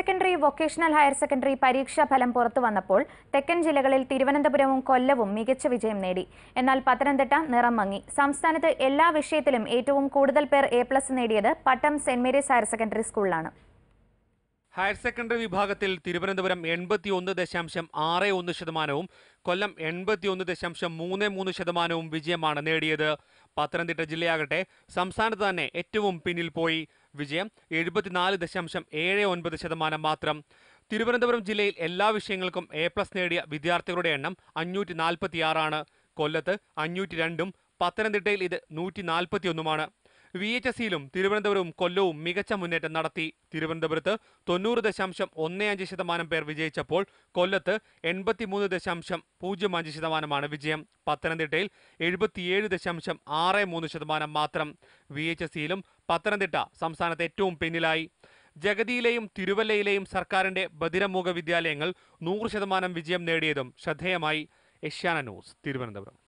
secondary vocational higher secondary പരീക്ഷാ ഫലം പുറത്തു വന്നപ്പോൾ തെക്കൻ ജില്ലകളിൽ തിരുവനന്തപുരവും കൊല്ലവും മികച്ച വിജയം നേടി എന്നാൽ പത്തനംതിട്ട നിറം മങ്ങി സംസ്ഥാനത്ത് എല്ലാ വിഷയത്തിലും ഏറ്റവും കൂടുതൽ പേർ എ പ്ലസ് നേടിയത് Pattom Saint Mary's higher secondary സ്കൂളിലാണ് ഹയർ സെക്കൻഡറി വിഭാഗത്തിൽ തിരുവനന്തപുരം എൺപത്തി ഒന്ന് ദശാംശം ആറ് ഒന്ന് ശതമാനവും കൊല്ലം എൺപത്തി ഒന്ന് ദശാംശം മൂന്ന് മൂന്ന് ശതമാനവും വിജയമാണ് നേടിയത് പത്തനംതിട്ട ജില്ലയാകട്ടെ സംസ്ഥാനത്ത് തന്നെ ഏറ്റവും പിന്നിൽ പോയി വിജയം എഴുപത്തിനാല് ദശാംശം ഏഴ് ഒൻപത് ശതമാനം മാത്രം തിരുവനന്തപുരം ജില്ലയിൽ എല്ലാ വിഷയങ്ങൾക്കും എ പ്ലസ് നേടിയ വിദ്യാർത്ഥികളുടെ എണ്ണം അഞ്ഞൂറ്റി നാൽപ്പത്തിയാറാണ് കൊല്ലത്ത് അഞ്ഞൂറ്റി രണ്ടും പത്തനംതിട്ടയിൽ ഇത് നൂറ്റി നാൽപ്പത്തിയൊന്നുമാണ് വി എച്ച് എസ് സിയിലും തിരുവനന്തപുരവും കൊല്ലവും മികച്ച മുന്നേറ്റം നടത്തി തിരുവനന്തപുരത്ത് തൊണ്ണൂറ് ദശാംശം ഒന്ന് അഞ്ച് ശതമാനം പേർ വിജയിച്ചപ്പോൾ കൊല്ലത്ത് എൺപത്തിമൂന്ന് ദശാംശം പൂജ്യം അഞ്ച് ശതമാനമാണ് വിജയം പത്തനംതിട്ടയിൽ എഴുപത്തിയേഴ് ദശാംശം ആറ് മൂന്ന് ശതമാനം മാത്രം വി എച്ച് എസ് സിയിലും പത്തനംതിട്ട സംസ്ഥാനത്ത് ഏറ്റവും പിന്നിലായി ജഗതിയിലെയും തിരുവല്ലയിലെയും സർക്കാരിന്റെ ബദിരമുഖ വിദ്യാലയങ്ങൾ നൂറ് ശതമാനം വിജയം നേടിയതും ശ്രദ്ധേയമായി ഏഷ്യാന ന്യൂസ് തിരുവനന്തപുരം